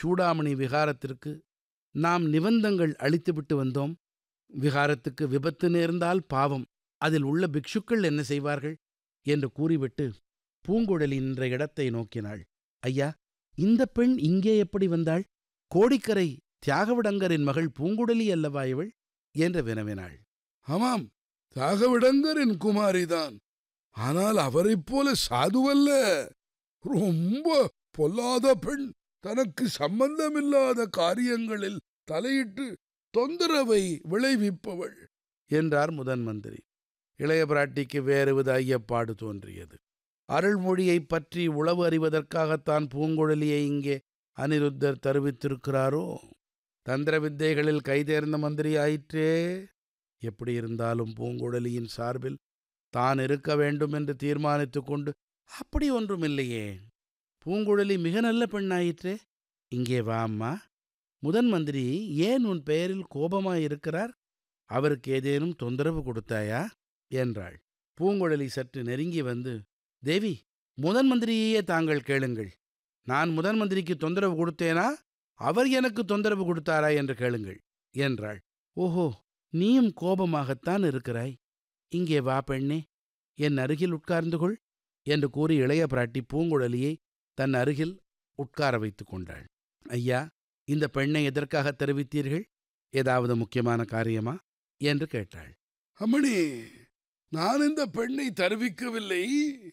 சூடாமணி விகாரத்திற்கு நாம் நிபந்தங்கள் அளித்துவிட்டு வந்தோம் விகாரத்துக்கு விபத்து நேர்ந்தால் பாவம் அதில் உள்ள பிக்ஷுக்கள் என்ன செய்வார்கள் என்று கூறிவிட்டு பூங்குழலி நின்ற இடத்தை நோக்கினாள் ஐயா இந்த பெண் இங்கே எப்படி வந்தாள் கோடிக்கரை தியாகவிடங்கரின் மகள் பூங்குழலி அல்லவா இவள் என்று வினவினாள் ஆமாம் தியாகவிடங்கரின் குமாரிதான் ஆனால் அவரைப் போல சாதுவல்ல ரொம்ப பொல்லாத பெண் தனக்கு சம்பந்தமில்லாத காரியங்களில் தலையிட்டு தொந்தரவை விளைவிப்பவள் என்றார் முதன் மந்திரி இளைய பிராட்டிக்கு வேறுவித ஐயப்பாடு தோன்றியது அருள்மொழியைப் பற்றி உளவு அறிவதற்காகத்தான் பூங்குழலியை இங்கே அனிருத்தர் தருவித்திருக்கிறாரோ தந்திர வித்தைகளில் கைதேர்ந்த மந்திரி ஆயிற்றே எப்படி இருந்தாலும் பூங்குழலியின் சார்பில் தான் இருக்க வேண்டும் என்று தீர்மானித்துக் கொண்டு அப்படி ஒன்றுமில்லையே பூங்குழலி மிக நல்ல பெண்ணாயிற்றே இங்கே வா அம்மா முதன் மந்திரி ஏன் உன் பெயரில் கோபமாயிருக்கிறார் அவருக்கு ஏதேனும் தொந்தரவு கொடுத்தாயா என்றாள் பூங்குழலி சற்று நெருங்கி வந்து தேவி முதன் மந்திரியையே தாங்கள் கேளுங்கள் நான் முதன் மந்திரிக்கு தொந்தரவு கொடுத்தேனா அவர் எனக்கு தொந்தரவு கொடுத்தாரா என்று கேளுங்கள் என்றாள் ஓஹோ நீயும் கோபமாகத்தான் இருக்கிறாய் இங்கே வா பெண்ணே என் அருகில் உட்கார்ந்து கொள் என்று கூறி இளைய பிராட்டி பூங்குழலியை தன் அருகில் உட்கார வைத்துக் கொண்டாள் ஐயா இந்த பெண்ணை எதற்காக தெரிவித்தீர்கள் ஏதாவது முக்கியமான காரியமா என்று கேட்டாள் அம்மணி நான் இந்த பெண்ணை தருவிக்கவில்லை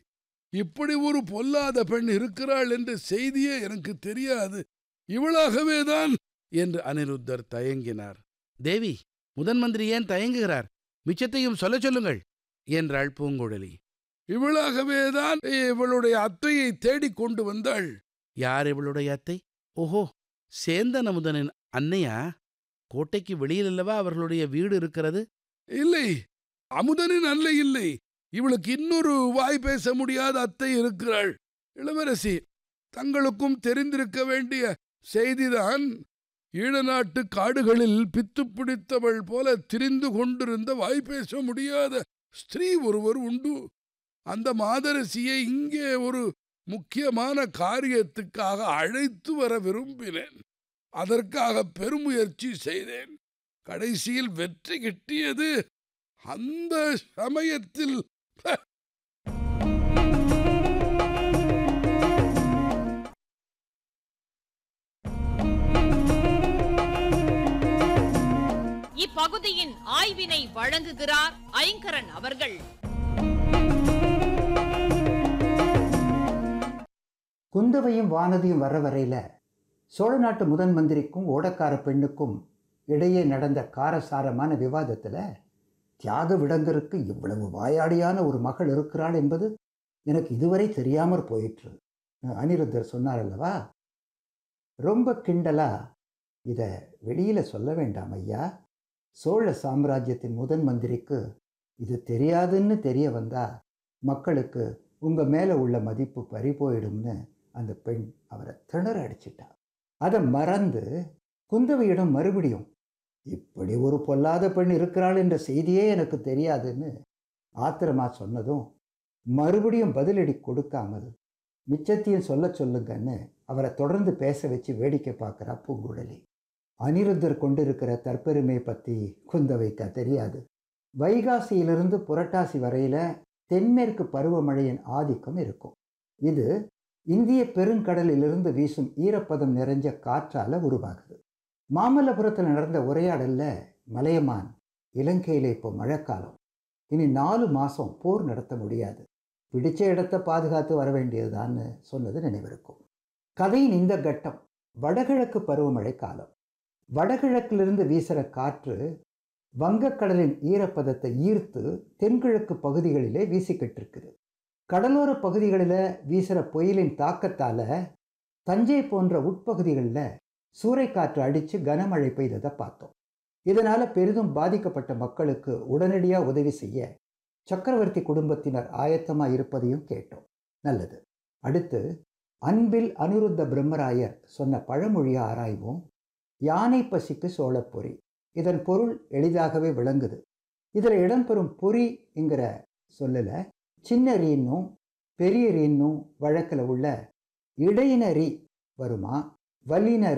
இப்படி ஒரு பொல்லாத பெண் இருக்கிறாள் என்ற செய்தியே எனக்கு தெரியாது இவளாகவேதான் என்று அனிருத்தர் தயங்கினார் தேவி முதன் மந்திரி ஏன் தயங்குகிறார் மிச்சத்தையும் சொல்லச் சொல்லுங்கள் என்றாள் பூங்குழலி இவளாகவேதான் இவளுடைய அத்தையை தேடிக் கொண்டு வந்தாள் யார் இவளுடைய அத்தை ஓஹோ சேந்தன் அமுதனின் அன்னையா கோட்டைக்கு வெளியில் அல்லவா அவர்களுடைய வீடு இருக்கிறது இல்லை அமுதனின் அல்ல இல்லை இவளுக்கு இன்னொரு வாய் பேச முடியாத அத்தை இருக்கிறாள் இளவரசி தங்களுக்கும் தெரிந்திருக்க வேண்டிய செய்திதான் ஈழ நாட்டு காடுகளில் பித்து பிடித்தவள் போல திரிந்து கொண்டிருந்த வாய் பேச முடியாத ஸ்திரீ ஒருவர் உண்டு அந்த மாதரசியை இங்கே ஒரு முக்கியமான காரியத்துக்காக அழைத்து வர விரும்பினேன் அதற்காக பெருமுயற்சி செய்தேன் கடைசியில் வெற்றி கிட்டியது அந்த சமயத்தில் இப்பகுதியின் ஆய்வினை வழங்குகிறார் ஐங்கரன் அவர்கள் குந்தவையும் வானதியும் வர வரையில சோழ நாட்டு முதன் மந்திரிக்கும் ஓடக்கார பெண்ணுக்கும் இடையே நடந்த காரசாரமான விவாதத்தில் தியாக விடங்கருக்கு இவ்வளவு வாயாடியான ஒரு மகள் இருக்கிறாள் என்பது எனக்கு இதுவரை தெரியாமற் போயிற்று அனிருத்தர் சொன்னார் அல்லவா ரொம்ப கிண்டலா இதை வெளியில சொல்ல வேண்டாம் ஐயா சோழ சாம்ராஜ்யத்தின் முதன் மந்திரிக்கு இது தெரியாதுன்னு தெரிய வந்தா மக்களுக்கு உங்க மேல உள்ள மதிப்பு பறி போயிடும்னு அந்த பெண் அவரை திணற அடிச்சிட்டா அதை மறந்து குந்தவையிடம் மறுபடியும் இப்படி ஒரு பொல்லாத பெண் இருக்கிறாள் என்ற செய்தியே எனக்கு தெரியாதுன்னு ஆத்திரமா சொன்னதும் மறுபடியும் பதிலடி கொடுக்காமல் மிச்சத்தையும் சொல்ல சொல்லுங்கன்னு அவரை தொடர்ந்து பேச வச்சு வேடிக்கை பார்க்குறா பூங்குழலி அனிருத்தர் கொண்டிருக்கிற தற்பெருமை பற்றி குந்தவைக்க தெரியாது வைகாசியிலிருந்து புரட்டாசி வரையில தென்மேற்கு பருவமழையின் ஆதிக்கம் இருக்கும் இது இந்திய பெருங்கடலிலிருந்து வீசும் ஈரப்பதம் நிறைஞ்ச காற்றால உருவாகுது மாமல்லபுரத்தில் நடந்த உரையாடல்ல மலையமான் இலங்கையில் இப்போ மழைக்காலம் இனி நாலு மாசம் போர் நடத்த முடியாது பிடிச்ச இடத்தை பாதுகாத்து வர வேண்டியதுதான்னு சொன்னது நினைவிருக்கும் கதையின் இந்த கட்டம் வடகிழக்கு பருவமழை காலம் வடகிழக்கிலிருந்து வீசுகிற காற்று வங்கக்கடலின் ஈரப்பதத்தை ஈர்த்து தென்கிழக்கு பகுதிகளிலே வீசிக்கிட்டு இருக்குது கடலோர பகுதிகளில் வீசுகிற புயலின் தாக்கத்தால் தஞ்சை போன்ற உட்பகுதிகளில் சூறைக்காற்று அடித்து கனமழை பெய்ததை பார்த்தோம் இதனால் பெரிதும் பாதிக்கப்பட்ட மக்களுக்கு உடனடியாக உதவி செய்ய சக்கரவர்த்தி குடும்பத்தினர் ஆயத்தமாக இருப்பதையும் கேட்டோம் நல்லது அடுத்து அன்பில் அனிருத்த பிரம்மராயர் சொன்ன பழமொழியை ஆராய்வோம் யானை பசிக்கு சோளப்பொறி இதன் பொருள் எளிதாகவே விளங்குது இதில் இடம்பெறும் பொறிங்கிற சொல்லல சின்ன ரீன்னும் பெரிய ரீன்னும் வழக்கில் உள்ள இடையின ரீ வருமா வல்லின